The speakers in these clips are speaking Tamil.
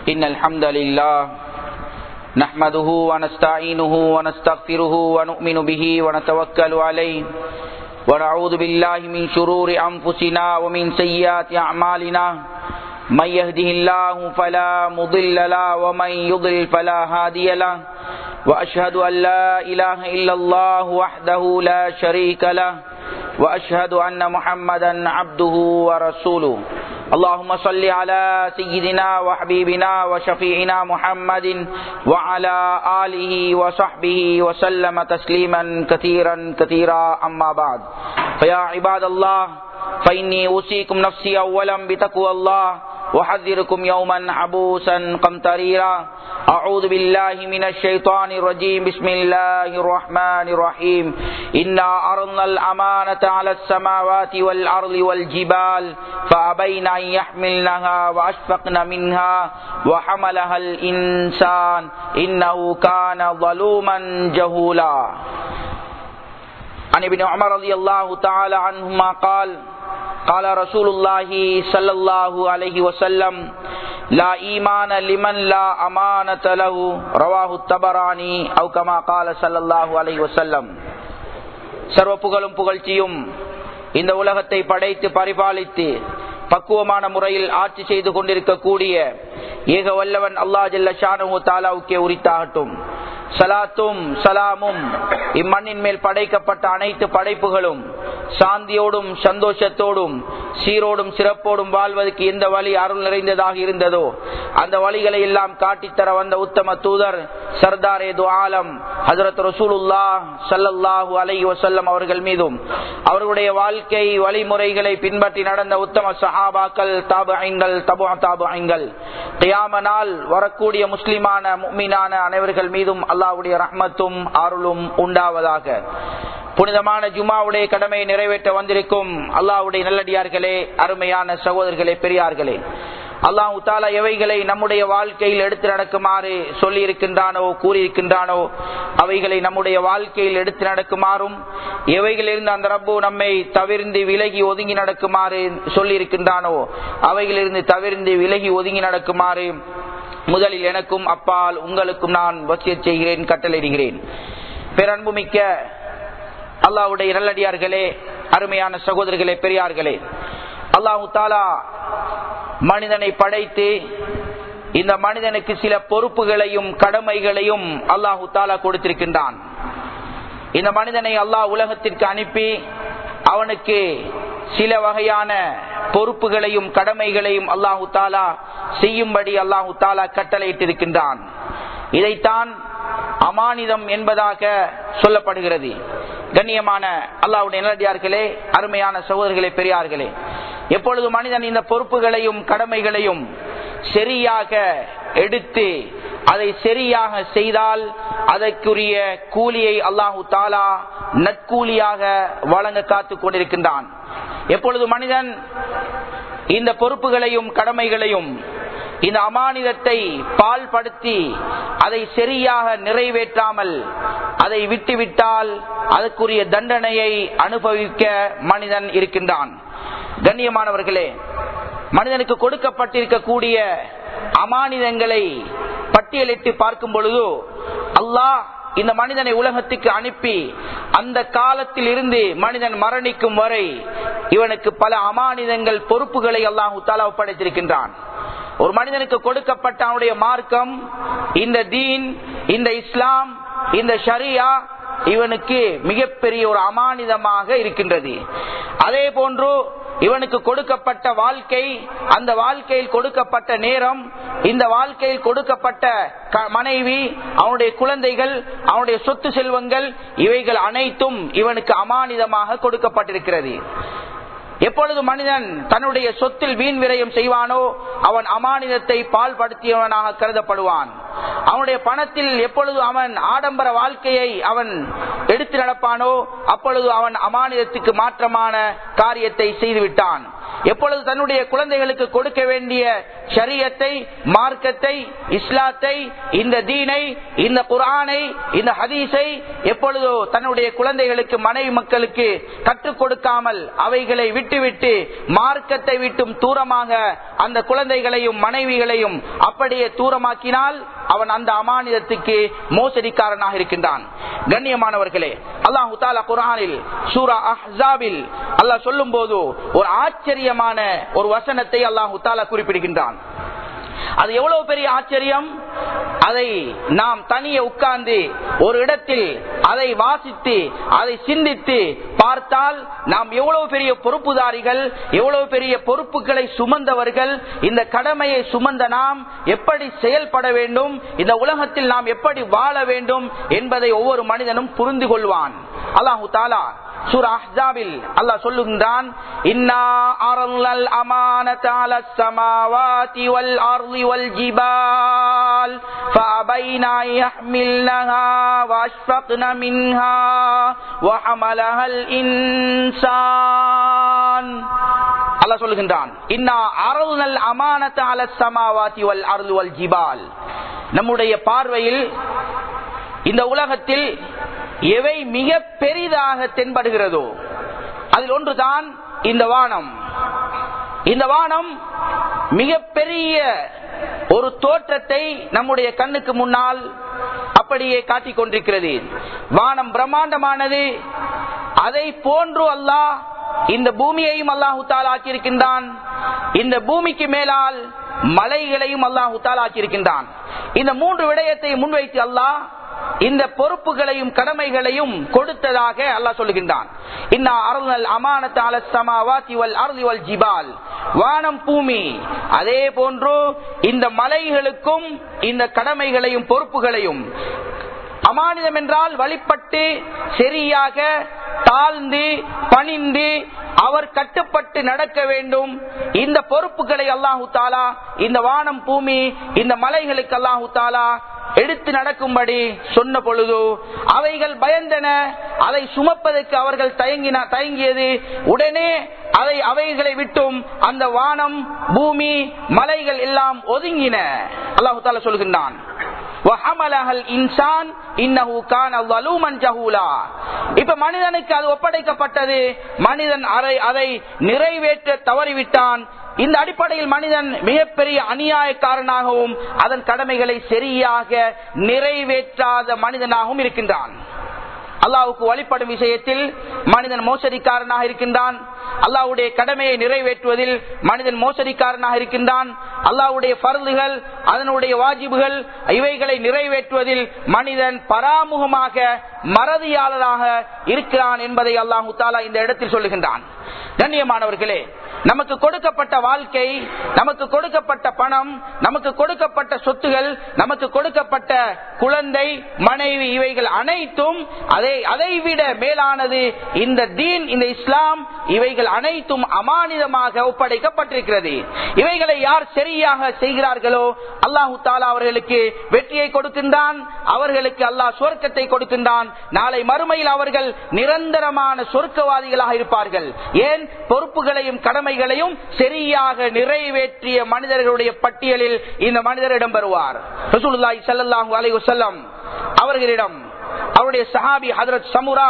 إن الحمد لله نحمده ونستعينه ونستغفره ونؤمن به ونتوكل عليه ونعوذ بالله من شرور أنفسنا ومن سيئات أعمالنا من يهده الله فلا مضل له ومن يضلل فلا هادي له وأشهد أن لا إله إلا الله وحده لا شريك له وأشهد أن محمدا عبده ورسوله اللهم صل على سيدنا وحبيبنا وشفيعنا محمد وعلى آله وصحبه وسلم تسليما كثيرا كثيرا أما بعد فيا عباد الله فإني أوصيكم نفسي أولا بتقوى الله وحذركم يوما عبوسا قمطريرا أعوذ بالله من الشيطان الرجيم بسم الله الرحمن الرحيم إنا أرضنا الأمانة على السماوات والأرض والجبال فأبين أن يحملنها وأشفقن منها وحملها الإنسان إنه كان ظلوما جهولا عن ابن عمر رضي الله تعالى عنهما قال قال رسول الله صلى الله عليه وسلم لا إيمان لمن لا أمانة له رواه التبراني أو كما قال صلى الله عليه வசல்லம் சர்வ புகழும் புகழ்ச்சியும் இந்த உலகத்தை படைத்து பரிபாலித்து பக்குவமான முறையில் ஆட்சி செய்து கொண்டிருக்கக்கூடிய ஏக வல்லவன் அல்லா ஜல்ல ஷானு தாலாவுக்கே உரித்தாகட்டும் சலாத்தும் சலாமும் இம்மண்ணின் மேல் படைக்கப்பட்ட அனைத்து படைப்புகளும் சாந்தியோடும் சந்தோஷத்தோடும் சீரோடும் சிறப்போடும் வாழ்வதற்கு எந்த வழி அருள் நிறைந்ததாக இருந்ததோ அந்த வழிகளை எல்லாம் காட்டித்தர வந்த உத்தம தூதர் சர்தாரே துஆலம் ஹசரத் ரசூலுல்லா சல்லல்லாஹூ அலை வசல்லம் அவர்கள் மீதும் அவர்களுடைய வாழ்க்கை வழிமுறைகளை பின்பற்றி நடந்த உத்தம சஹாபாக்கள் தாபுங்கள் தபு தாபுங்கள் கியாமனால் வரக்கூடிய முஸ்லிமான மீனான அனைவர்கள் மீதும் அல்லாவுடைய ரஹ்மத்தும் அருளும் உண்டாவதாக புனிதமான ஜுமாவுடைய கடமையை நிறைவேற்ற வந்திருக்கும் அல்லாவுடைய நல்லடியார்களே அருமையான சகோதரர்களே பெரியார்களே அல்லாஹு தாலா எவைகளை நம்முடைய வாழ்க்கையில் எடுத்து நடக்குமாறு சொல்லி இருக்கின்றானோ கூறியிருக்கின்றானோ அவைகளை நம்முடைய வாழ்க்கையில் எடுத்து நடக்குமாறும் எவைகளிலிருந்து அந்த ரப்பு நம்மை தவிர்ந்து விலகி ஒதுங்கி நடக்குமாறு சொல்லி இருக்கின்றானோ அவைகளிலிருந்து தவிர்ந்து விலகி ஒதுங்கி நடக்குமாறு முதலில் எனக்கும் அப்பால் உங்களுக்கும் நான் வசிய செய்கிறேன் கட்டளையிடுகிறேன் பேரன்புமிக்க அல்லாவுடைய நல்லடியார்களே அருமையான சகோதரர்களே பெரியார்களே அல்லாஹு தாலா மனிதனை படைத்து இந்த மனிதனுக்கு சில பொறுப்புகளையும் கடமைகளையும் அல்லாஹு தாலா கொடுத்திருக்கின்றான் இந்த மனிதனை அல்லாஹ் உலகத்திற்கு அனுப்பி அவனுக்கு சில வகையான பொறுப்புகளையும் கடமைகளையும் அல்லாஹு தாலா செய்யும்படி அல்லாஹு தாலா கட்டளையிட்டிருக்கின்றான் இதைத்தான் அமானிதம் என்பதாக சொல்லப்படுகிறது கண்ணியமான அல்லாவுடைய நிலடியார்களே அருமையான சகோதரர்களே பெரியார்களே எப்பொழுது மனிதன் இந்த பொறுப்புகளையும் கடமைகளையும் சரியாக எடுத்து அதை சரியாக செய்தால் அதற்குரிய கூலியை அல்லாஹு தாலா நற்கூலியாக வழங்க காத்து கொண்டிருக்கின்றான் எப்பொழுது மனிதன் இந்த பொறுப்புகளையும் கடமைகளையும் இந்த அமானிதத்தை பால்படுத்தி அதை சரியாக நிறைவேற்றாமல் அதை விட்டுவிட்டால் அதற்குரிய தண்டனையை அனுபவிக்க மனிதன் இருக்கின்றான் கண்ணியமானவர்களே மனிதனுக்கு கொடுக்கப்பட்டிருக்கக்கூடிய அமானிதங்களை பட்டியலிட்டு பார்க்கும் பொழுது அல்லாஹ் இந்த மனிதனை உலகத்துக்கு அனுப்பி அந்த காலத்தில் இருந்து மனிதன் மரணிக்கும் வரை இவனுக்கு பல அமானிதங்கள் பொறுப்புகளை அல்லாஹு தாலா ஒப்படைத்திருக்கின்றான் ஒரு மனிதனுக்கு கொடுக்கப்பட்ட அவனுடைய மார்க்கம் இந்த தீன் இந்த இஸ்லாம் இந்த ஷரியா இவனுக்கு மிகப்பெரிய ஒரு அமானிதமாக இருக்கின்றது அதே போன்று இவனுக்கு கொடுக்கப்பட்ட வாழ்க்கை அந்த வாழ்க்கையில் கொடுக்கப்பட்ட நேரம் இந்த வாழ்க்கையில் கொடுக்கப்பட்ட மனைவி அவனுடைய குழந்தைகள் அவனுடைய சொத்து செல்வங்கள் இவைகள் அனைத்தும் இவனுக்கு அமானிதமாக கொடுக்கப்பட்டிருக்கிறது எப்பொழுது மனிதன் தன்னுடைய சொத்தில் வீண் விரயம் செய்வானோ அவன் அமானிதத்தை பால்படுத்தியவனாக கருதப்படுவான் அவனுடைய பணத்தில் எப்பொழுது அவன் ஆடம்பர வாழ்க்கையை அவன் எடுத்து நடப்பானோ அப்பொழுது அவன் அமானிதத்துக்கு மாற்றமான காரியத்தை செய்துவிட்டான் எப்பொழுது தன்னுடைய குழந்தைகளுக்கு கொடுக்க வேண்டிய ஷரியத்தை மார்க்கத்தை இஸ்லாத்தை இந்த தீனை இந்த குரானை இந்த ஹதீஸை எப்பொழுதோ தன்னுடைய குழந்தைகளுக்கு மனைவி மக்களுக்கு கற்றுக் கொடுக்காமல் அவைகளை விட்டுவிட்டு மார்க்கத்தை விட்டும் தூரமாக அந்த குழந்தைகளையும் மனைவிகளையும் அப்படியே தூரமாக்கினால் அவன் அந்த அமானிதத்துக்கு மோசடிக்காரனாக இருக்கின்றான் கண்ணியமானவர்களே அல்லாஹு தாலா குரானில் சூரா அஹ்ஸாபில் அல்லாஹ் சொல்லும் போது ஒரு ஆச்சரியமான ஒரு வசனத்தை அல்லாஹு தாலா குறிப்பிடுகின்றான் அது எவ்வளவு பெரிய ஆச்சரியம் அதை நாம் தனியே உட்கார்ந்து ஒரு இடத்தில் அதை வாசித்து அதை சிந்தித்து பார்த்தால் நாம் எவ்வளவு பெரிய பொறுப்புதாரிகள் எவ்வளவு பெரிய பொறுப்புகளை சுமந்தவர்கள் இந்த கடமையை சுமந்த நாம் எப்படி செயல்பட வேண்டும் இந்த உலகத்தில் நாம் எப்படி வாழ வேண்டும் என்பதை ஒவ்வொரு மனிதனும் புரிந்து கொள்வான் அல்லாஹு தாலா சூரா அஹ்ஸாபில் அல்லாஹ் சொல்லுகின்றான் இன்னா அரல்லல் அமானத அலஸ் ஸமாவாதி வல் அர்தி வல் ஜிபால் فأبين أن يحملنها وأشفقن منها وحملها الإنسان அல்லாஹ் சொல்லுகின்றான் இன்னா அரல்னல் அமானத அலஸ் ஸமாவாதி வல் அர்தி வல் ஜிபால் நம்முடைய பார்வையில் இந்த உலகத்தில் எவை மிக பெரிதாக தென்படுகிறதோ அதில் ஒன்றுதான் இந்த வானம் இந்த வானம் மிக பெரிய ஒரு தோற்றத்தை நம்முடைய கண்ணுக்கு முன்னால் அப்படியே காட்டிக் கொண்டிருக்கிறது வானம் பிரம்மாண்டமானது அதை போன்று அல்லாஹ் இந்த பூமியையும் அல்லாஹு ஆக்கியிருக்கின்றான் இந்த பூமிக்கு மேலால் மலைகளையும் அல்லாஹு ஆக்கியிருக்கின்றான் இந்த மூன்று விடயத்தை முன்வைத்து அல்லாஹ் இந்த பொறுப்புகளையும் கடமைகளையும் கொடுத்ததாக அல்லாஹ் சொல்லுகின்றான் இன்னா அருள் அமானத் அல சமாவாதி வல் அருளி வல் ஜிபால் வானம் பூமி அதே போன்று இந்த மலைகளுக்கும் இந்த கடமைகளையும் பொறுப்புகளையும் அமானிதம் என்றால் வழிபட்டு சரியாக தாழ்ந்து பணிந்து அவர் கட்டுப்பட்டு நடக்க வேண்டும் இந்த பொறுப்புகளை அல்லாஹு தாலா இந்த வானம் பூமி இந்த மலைகளுக்கு அல்லாஹு தாலா எடுத்து நடக்கும்படி சொன்ன பொழுது அவைகள் பயந்தன அதை சுமப்பதற்கு அவர்கள் தயங்கின தயங்கியது உடனே அதை அவைகளை விட்டும் அந்த வானம் பூமி மலைகள் எல்லாம் ஒதுங்கின அல்லாஹு தாலா சொல்கின்றான் இப்ப மனிதனுக்கு அது ஒப்படைக்கப்பட்டது மனிதன் அதை நிறைவேற்ற தவறிவிட்டான் இந்த அடிப்படையில் மனிதன் மிகப்பெரிய அநியாயக்காரனாகவும் அதன் கடமைகளை சரியாக நிறைவேற்றாத மனிதனாகவும் இருக்கின்றான் அல்லாவுக்கு வழிபடும் விஷயத்தில் மனிதன் மோசடிக்காரனாக இருக்கின்றான் அல்லாவுடைய கடமையை நிறைவேற்றுவதில் மனிதன் மோசடிக்காரனாக இருக்கின்றான் அல்லாவுடைய பருந்துகள் அதனுடைய வாஜிபுகள் இவைகளை நிறைவேற்றுவதில் மனிதன் பராமுகமாக மறதியாளராக இருக்கிறான் என்பதை அல்லாஹு தாலா இந்த இடத்தில் சொல்லுகின்றான் கண்ணியமானவர்களே நமக்கு கொடுக்கப்பட்ட வாழ்க்கை நமக்கு கொடுக்கப்பட்ட பணம் நமக்கு கொடுக்கப்பட்ட சொத்துகள் நமக்கு கொடுக்கப்பட்ட குழந்தை மனைவி இவைகள் அனைத்தும் அதை அதை விட மேலானது இந்த தீன் இந்த இஸ்லாம் இவைகள் அனைத்தும் அமானிதமாக ஒப்படைக்கப்பட்டிருக்கிறது இவைகளை யார் சரியாக செய்கிறார்களோ அல்லாஹு தாலா அவர்களுக்கு வெற்றியை கொடுக்கின்றான் அவர்களுக்கு அல்லாஹ் சொர்க்கத்தை கொடுக்கின்றான் நாளை மறுமையில் அவர்கள் நிரந்தரமான சொர்க்கவாதிகளாக இருப்பார்கள் ஏன் பொறுப்புகளையும் கடமைகளையும் சரியாக நிறைவேற்றிய மனிதர்களுடைய பட்டியலில் இந்த மனிதர் இடம் பெறுவார் ரசூலுல்லாஹி ஸல்லல்லாஹு அலைஹி வஸல்லம் அவர்களிடம் அவருடைய சஹாபி ஹஜரத் சமுரா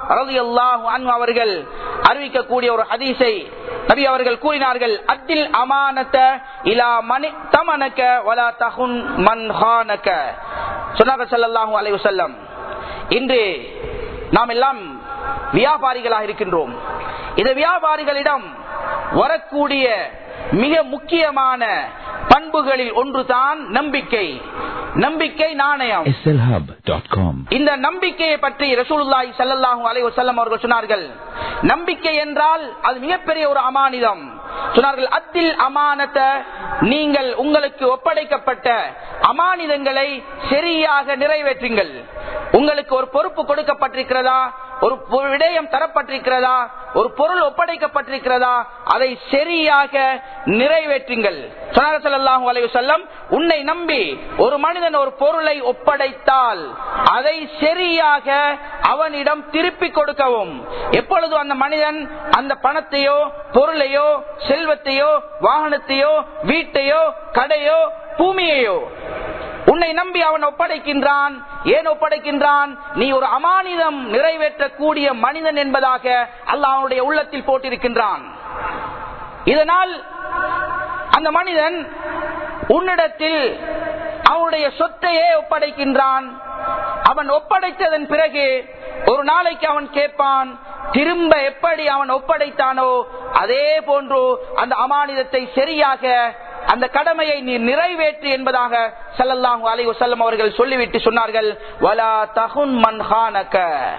அவர்கள் அறிவிக்கக்கூடிய ஒரு ஹதீஸை நபி அவர்கள் கூறினார்கள் அத்தில் அமானத்த இலா மணி தமனக்க வலா தகுன் மன்ஹானக்க சொன்னார்கள் ஸல்லல்லாஹு அலைஹி வஸல்லம் இன்று நாம் எல்லாம் வியாபாரிகளாக இருக்கின்றோம் இந்த வியாபாரிகளிடம் வரக்கூடிய மிக முக்கியமான பண்புகளில் ஒன்றுதான் நம்பிக்கை நம்பிக்கை நாணயம் slhub.com இந்த நம்பிக்கையை பற்றி ரசூலுல்லாஹி ஸல்லல்லாஹு அலைஹி வஸல்லம் அவர்கள் சொன்னார்கள் நம்பிக்கை என்றால் அது மிகப்பெரிய ஒரு அமானிதம் சொன்னார்கள் அத்தில் அமானத நீங்கள் உங்களுக்கு ஒப்படைக்கப்பட்ட அமானிதங்களை சரியாக நிறைவேற்றுங்கள் உங்களுக்கு ஒரு பொறுப்பு கொடுக்கப்பட்டிருக்கிறதா ஒரு பொ- விடயம் தரப்பட்டிருக்கிறதா ஒரு பொருள் ஒப்படைக்கப்பட்டிருக்கிறதா அதை சரியாக நிறைவேற்றுங்கள் சொன்னார்கள் ஸல்லல்லாஹு அலைஹி வஸல்லம் உன்னை நம்பி ஒரு மனிதன் ஒரு பொருளை ஒப்படைத்தால் அதை சரியாக அவனிடம் திருப்பி கொடுக்கவும் எப்பொழுது அந்த மனிதன் அந்த பணத்தையோ பொருளையோ செல்வத்தையோ வாகனத்தையோ வீட்டையோ கடையோ பூமியையோ உன்னை நம்பி அவன் ஒப்படைக்கின்றான் ஏன் ஒப்படைக்கின்றான் நீ ஒரு அமானிதம் நிறைவேற்றக்கூடிய மனிதன் என்பதாக அல்லாஹ் அவனுடைய உள்ளத்தில் போட்டிருக்கின்றான் இதனால் அந்த மனிதன் உன்னிடத்தில் அவனுடைய சொத்தையே ஒப்படைக்கின்றான் அவன் ஒப்படைத்ததன் பிறகு ஒரு நாளைக்கு அவன் கேட்பான் திரும்ப எப்படி அவன் ஒப்படைத்தானோ அதே போன்று அந்த அமானிதத்தை சரியாக அந்த கடமையை நீ நிறைவேற்று என்பதாக ஸல்லல்லாஹு அலைஹி வஸல்லம் அவர்கள் சொல்லிவிட்டு சொன்னார்கள் வலா தகுன் மன்ஹானக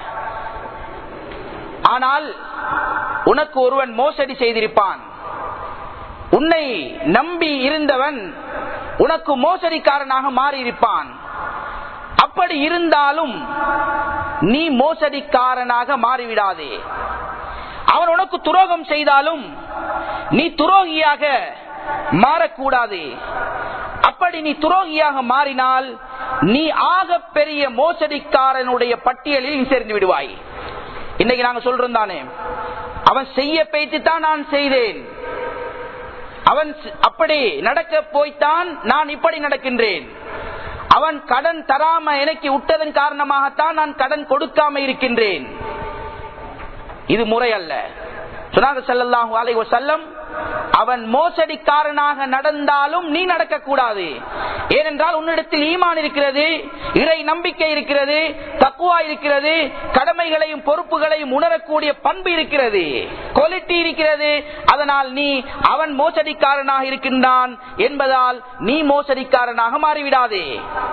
ஆனால் உனக்கு ஒருவன் மோசடி செய்திருப்பான் உன்னை நம்பி இருந்தவன் உனக்கு மோசடிக்காரனாக மாறியிருப்பான் அப்படி இருந்தாலும் நீ மோசடிக்காரனாக மாறிவிடாதே அவன் உனக்கு துரோகம் செய்தாலும் நீ துரோகியாக மாறக்கூடாது அப்படி நீ துரோகியாக மாறினால் நீ ஆக பெரிய மோசடிக்காரனுடைய பட்டியலில் நீ சேர்ந்து விடுவாய் இன்னைக்கு நாங்க சொல்றோம் தானே அவன் செய்ய பேச்சு தான் நான் செய்தேன் அவன் ஸ்- அப்படி நடக்க போய்த்தான் நான் இப்படி நடக்கின்றேன் அவன் கடன் தராம எனக்கு விட்டதன் காரணமாகத்தான் நான் கடன் கொடுக்காம இருக்கின்றேன் இது முறை அல்ல சுனாக செல்லல்லாஹு அலைஹி வஸல்லம் அவன் மோசடிக்காரனாக நடந்தாலும் நீ நடக்கக்கூடாது ஏனென்றால் உன்னிடத்தில் ஈமான் இருக்கிறது இறை நம்பிக்கை இருக்கிறது தக்குவா இருக்கிறது கடமைகளையும் பொறுப்புகளையும் உணரக்கூடிய பண்பு இருக்கிறது குவாலிட்டி இருக்கிறது அதனால் நீ அவன் மோசடிக்காரனாக இருக்கின்றான் என்பதால் நீ மோசடிக்காரனாக மாறிவிடாதே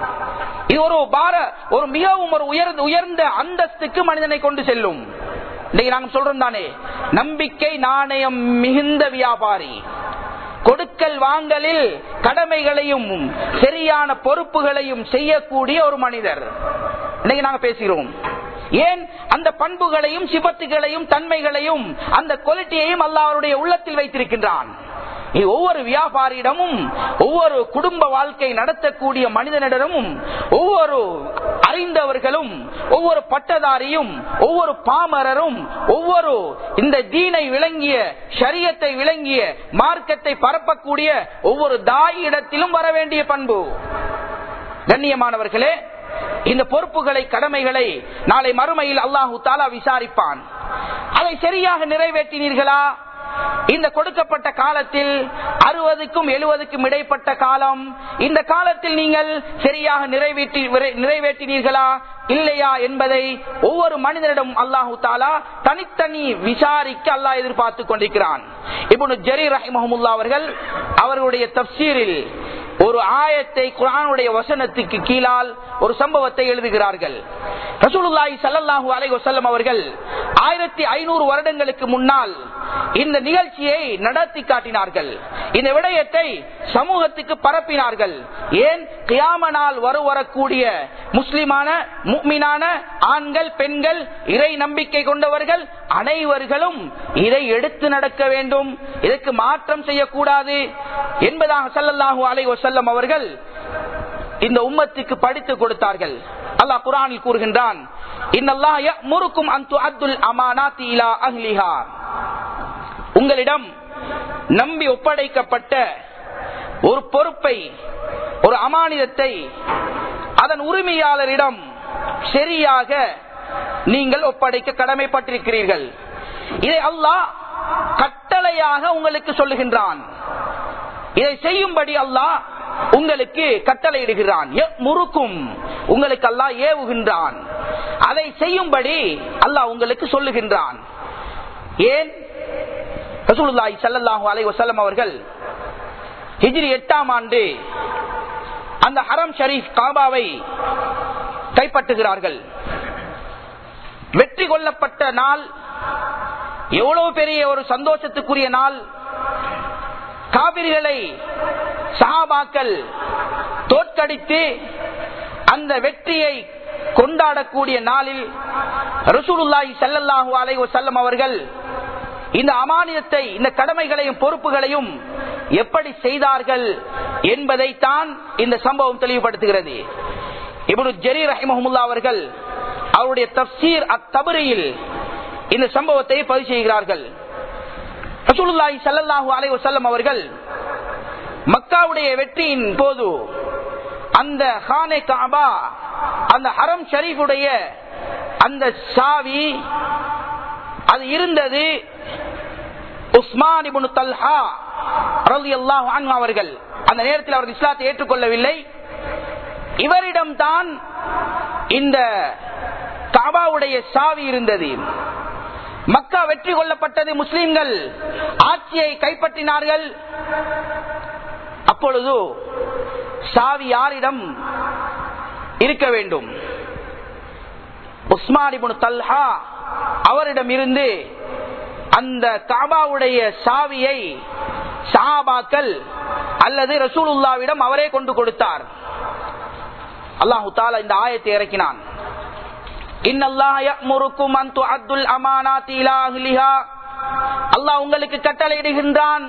இது ஒரு பார ஒரு மிகவும் ஒரு உயர்ந்த உயர்ந்த அந்தஸ்துக்கு மனிதனை கொண்டு செல்லும் இன்னைக்கு நாங்க சொல்றோம் தானே நம்பிக்கை நாணயம் மிகுந்த வியாபாரி கொடுக்கல் வாங்கலில் கடமைகளையும் சரியான பொறுப்புகளையும் செய்யக்கூடிய ஒரு மனிதர் இன்னைக்கு நாங்க பேசுகிறோம் ஏன் அந்த பண்புகளையும் சிபத்துகளையும் தன்மைகளையும் அந்த குவாலிட்டியையும் அல்லாஹ் அவருடைய உள்ளத்தில் வைத்திருக்கின்றான் இது ஒவ்வொரு வியாபாரியிடமும் ஒவ்வொரு குடும்ப வாழ்க்கை நடத்தக்கூடிய மனிதனிடமும் ஒவ்வொரு அறிந்தவர்களும் ஒவ்வொரு பட்டதாரியும் ஒவ்வொரு பாமரரும் ஒவ்வொரு இந்த தீனை விளங்கிய ஷரியத்தை விளங்கிய மார்க்கத்தை பரப்பக்கூடிய ஒவ்வொரு தாய் இடத்திலும் வர வேண்டிய பண்பு கண்ணியமானவர்களே இந்த பொறுப்புகளை கடமைகளை நாளை மறுமையில் அல்லாஹு தாலா விசாரிப்பான் அதை சரியாக நிறைவேற்றினீர்களா இந்த கொடுக்கப்பட்ட காலத்தில் அறுபதுக்கும் எழுபதுக்கும் இடைப்பட்ட காலம் இந்த காலத்தில் நீங்கள் சரியாக நிறைவேற்றி விரை- நிறைவேற்றினீர்களா இல்லையா என்பதை ஒவ்வொரு மனிதனிடம் அல்லாஹு தாலா தனித்தனி விசாரிக்க அல்லாஹ் எதிர்பார்த்து கொண்டிருக்கிறான் இப்போ ஜெரி ரஹிமஹமுல்லா அவர்கள் அவர்களுடைய தப்சீரில் ஒரு ஆயத்தை குரானுடைய வசனத்துக்கு கீழால் ஒரு சம்பவத்தை எழுதுகிறார்கள் ரசூலுல்லாஹி ஸல்லல்லாஹு அலைஹி வஸல்லம் அவர்கள் ஆயிரத்தி ஐநூறு வருடங்களுக்கு முன்னால் இந்த நிகழ்ச்சியை நடத்தி காட்டினார்கள் இந்த விடயத்தை சமூகத்துக்கு பரப்பினார்கள் ஏன் கியாம நாள் வரு வரக்கூடிய முஸ்லிமான முக்மினான ஆண்கள் பெண்கள் இறை நம்பிக்கை கொண்டவர்கள் அனைவர்களும் இதை எடுத்து நடக்க வேண்டும் இதற்கு மாற்றம் செய்யக்கூடாது என்பதாக ஸல்லல்லாஹு அலைஹி வஸல்லம் அவர்கள் இந்த உம்மத்துக்கு படித்து கொடுத்தார்கள் அல்லாஹ் குர்ஆனில் கூறுகின்றான் இன்னல்லாஹ் யஅமுருக்கும் அன் துஅத்துல் அமானாத்தி இலா அஹ்லிஹா உங்களிடம் நம்பி ஒப்படைக்கப்பட்ட ஒரு பொறுப்பை ஒரு அமானிதத்தை அதன் உரிமையாளரிடம் சரியாக நீங்கள் ஒப்படைக்க கடமைப்பட்டிருக்கிறீர்கள் இதை அல்லாஹ் கட்டளையாக உங்களுக்கு சொல்லுகின்றான் இதை செய்யும்படி அல்லாஹ் உங்களுக்கு கட்டளையிடுகிறான் முறுக்கும் உங்களுக்கு அல்லாஹ் ஏவுகின்றான் அதை செய்யும்படி அல்லாஹ் உங்களுக்கு சொல்லுகின்றான் ஏன் ரசூலுல்லாஹி ஸல்லல்லாஹு அலைஹி வஸல்லம் அவர்கள் ஹிஜ்ரி எட்டாம் ஆண்டு அந்த ஹரம் ஷரீஃப் காபாவை கைப்பற்றுகிறார்கள் வெற்றி கொள்ளப்பட்ட நாள் எவ்வளவு பெரிய ஒரு சந்தோஷத்துக்குரிய நாள் காவிரிகளை சஹாபாக்கள் தோற்கடித்து அந்த வெற்றியை கொண்டாடக்கூடிய நாளில் ரசூலுல்லாஹி ஸல்லல்லாஹு அலைஹி வஸல்லம் அவர்கள் இந்த அமானியத்தை இந்த கடமைகளையும் பொறுப்புகளையும் எப்படி செய்தார்கள் என்பதைத்தான் இந்த சம்பவம் தெளிவுபடுத்துகிறது இப்னு ஜரீர் ரஹிமஹுல்லா அவர்கள் அவருடைய தப்சீர் அத்தபரியில் இந்த சம்பவத்தை பதிவு செய்கிறார்கள் ரசூலுல்லாஹி ஸல்லல்லாஹு அலைஹி வஸல்லம் அவர்கள் மக்காவுடைய வெற்றியின் போது அந்த ஹானே காபா அந்த ஹரம் ஷரீஃபுடைய அந்த சாவி அது இருந்தது உஸ்மான் இப்னு தல்ஹா ரலியல்லாஹு அன்ஹு அவர்கள் அந்த நேரத்தில் அவர் இஸ்லாத்தை ஏற்றுக்கொள்ளவில்லை இவரிடம் தான் இந்த காபாவுடைய சாவி இருந்தது மக்கா வெற்றி கொள்ளப்பட்டது முஸ்லிம்கள் ஆட்சியை கைப்பற்றினார்கள் அப்பொழுது சாவி யாரிடம் இருக்க வேண்டும் உஸ்மானிபுன் தல்ஹா அவரிடம் இருந்து அந்த காபாவுடைய சாவியை சஹாபாக்கள் அல்லது ரசூலுல்லாவிடம் அவரே கொண்டு கொடுத்தார் அல்லாஹு தாலா இந்த ஆயத்தை இறக்கினான் அல்லாஹ் உங்களுக்கு கட்டளையிடுகின்றான்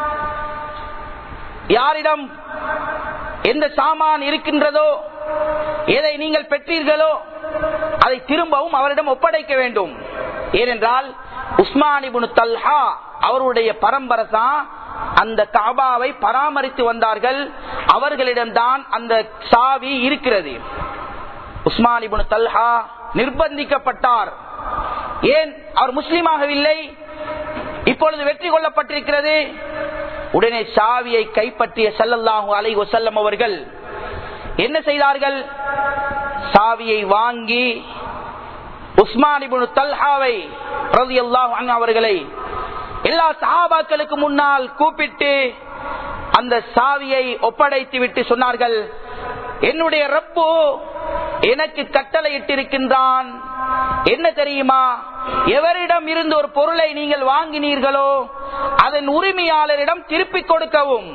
யாரிடம் எந்த சாமான் இருக்கின்றதோ எதை நீங்கள் பெற்றீர்களோ அதை திரும்பவும் அவரிடம் ஒப்படைக்க வேண்டும் ஏனென்றால் உஸ்மானிபுனு தல்ஹா அவருடைய பரம்பரை தான் அந்த காபாவை பராமரித்து வந்தார்கள் அவர்களிடம்தான் அந்த சாவி இருக்கிறது உஸ்மானிபுனு தல்ஹா நிர்பந்திக்கப்பட்டார் ஏன் அவர் முஸ்லீமாகவில்லை இப்பொழுது வெற்றி கொள்ளப்பட்டிருக்கிறது உடனே சாவியை கைப்பற்றிய செல்லல்லாஹு அலை வசல்லம் அவர்கள் என்ன செய்தார்கள் சாவியை வாங்கி உஸ்மானிபுனு தல்ஹாவை ரலியல்லாஹு அவர்களை எல்லா சஹாபாக்களுக்கு முன்னால் கூப்பிட்டு அந்த சாவியை ஒப்படைத்து விட்டு சொன்னார்கள் என்னுடைய ரப்பு எனக்கு கட்டளை இட்டிருக்கின்றான் என்ன தெரியுமா எவரிடம் இருந்து ஒரு பொருளை நீங்கள் வாங்கினீர்களோ அதன் உரிமையாளரிடம் திருப்பிக் கொடுக்கவும்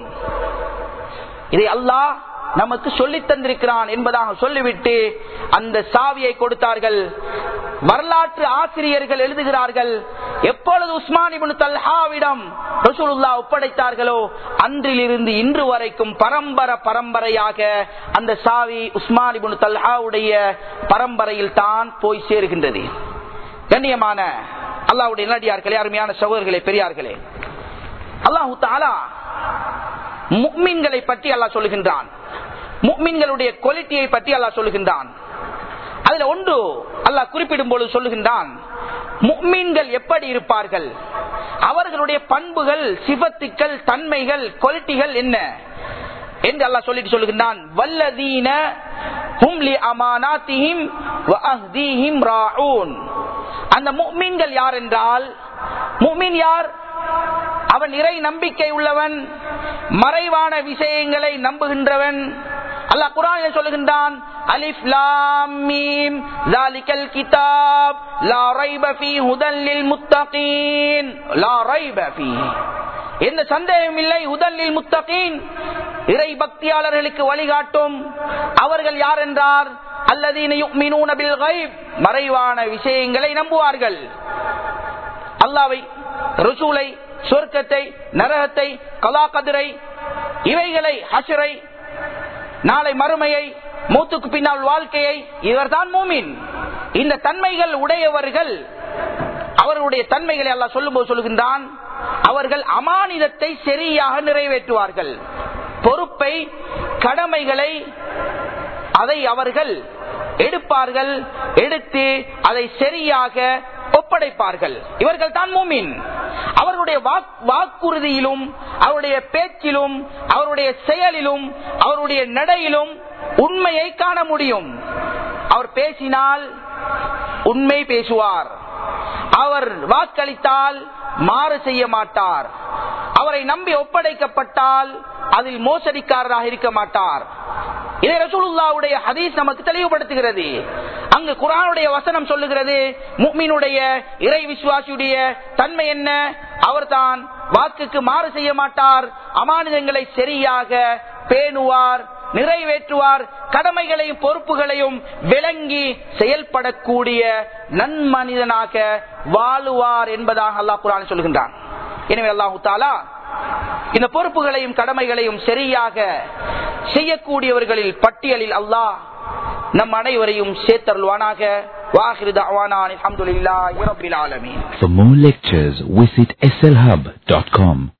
இதை அல்லாஹ் நமக்கு சொல்லித் தந்திருக்கிறான் என்பதாக சொல்லிவிட்டு அந்த சாவியை கொடுத்தார்கள் வரலாற்று ஆசிரியர்கள் எழுதுகிறார்கள் எப்பொழுது உஸ்மான் இப்னு தல்ஹாவிடம் ரசூலுல்லா ஒப்படைத்தார்களோ அன்றிலிருந்து இன்று வரைக்கும் பரம்பரை பரம்பரையாக அந்த சாவி உஸ்மான் இப்னு தல்ஹாவுடைய பரம்பரையில் தான் போய் சேருகின்றது கண்ணியமான அல்லாவுடைய நடிகார்களே அருமையான சகோதரர்களே பெரியார்களே அல்லாஹு தாலா முக்மீன்களை பற்றி அல்லாஹ் சொல்லுகின்றான் முக்மீன்களுடைய குவாலிட்டியை பற்றி அல்லாஹ் சொல்லுகின்றான் அதுல ஒன்று அல்லாஹ் குறிப்பிடும் பொழுது சொல்லுகின்றான் முக்மீன்கள் எப்படி இருப்பார்கள் அவர்களுடைய பண்புகள் சிபத்துக்கள் தன்மைகள் குவாலிட்டிகள் என்ன என்று அல்லாஹ் சொல்லிட்டு சொல்லுகின்றான் வல்லதீன ஹும்லி அமானாத்திஹிம் வ அஹ்தீஹிம் ராஊன் அந்த முக்மீன்கள் யார் என்றால் முக்மீன் யார் அவன் இறை நம்பிக்கை உள்ளவன் மறைவான விஷயங்களை நம்புகின்றவன் அல்லாஹ் குரானில் சொல்லுகின்றான் அலிஃப் லாம் மீம் ذلك الكتاب لا ريب فيه هدى للمتقين لا ريب فيه எந்த சந்தேகம் இல்லை உதலில் முத்தகீன் இறை பக்தியாளர்களுக்கு வழிகாட்டும் அவர்கள் யார் என்றார் அல்லதீன யுக்மினூன பில் கைப் மறைவான விஷயங்களை நம்புவார்கள் அல்லாவை ருசூலை சொர்க்கத்தை நரகத்தை கலா கதிரை இவைகளை ஹசரை நாளை மறுமையை மூத்துக்கு பின்னால் வாழ்க்கையை இவர்தான் மூமின் இந்த தன்மைகள் உடையவர்கள் அவர்களுடைய தன்மைகளை எல்லாம் சொல்லும் போது சொல்லுகின்றான் அவர்கள் அமானிதத்தை சரியாக நிறைவேற்றுவார்கள் பொறுப்பை கடமைகளை அதை அவர்கள் எடுப்பார்கள் எடுத்து அதை சரியாக ஒப்படைப்பார்கள் இவர்கள் தான் மூமின் அவர்களுடைய வாக்குறுதியிலும் அவருடைய பேச்சிலும் அவருடைய செயலிலும் அவருடைய நடையிலும் உண்மையை காண முடியும் அவர் பேசினால் உண்மை பேசுவார் அவர் வாக்களித்தால் மாறு செய்ய மாட்டார் அவரை நம்பி ஒப்படைக்கப்பட்டால் அதில் மோசடிக்காரராக இருக்க மாட்டார் இதை ரசூலுல்லாவுடைய ஹதீஸ் நமக்கு தெளிவுபடுத்துகிறது அங்கு குரானுடைய வசனம் சொல்லுகிறது முக்மீனுடைய இறை விசுவாசியுடைய தன்மை என்ன அவர்தான் வாக்குக்கு மாறு செய்ய மாட்டார் அமானிதங்களை சரியாக பேணுவார் நிறைவேற்றுவார் கடமைகளையும் பொறுப்புகளையும் விளங்கி செயல்படக்கூடிய நன்மனிதனாக வாழுவார் என்பதாக அல்லாஹ் குரான் சொல்கின்றான் எனவே அல்லாஹு தாலா இந்த பொறுப்புகளையும் கடமைகளையும் சரியாக செய்யக்கூடியவர்களில் பட்டியலில் அல்லாஹ் நம் அனைவரையும் சேர்த்தருள்வானாக வாஹிரு தஅவானான் அல்ஹம்துலில்லாஹி ரப்பில் ஆலமீன் For more lectures, visit slhub.com.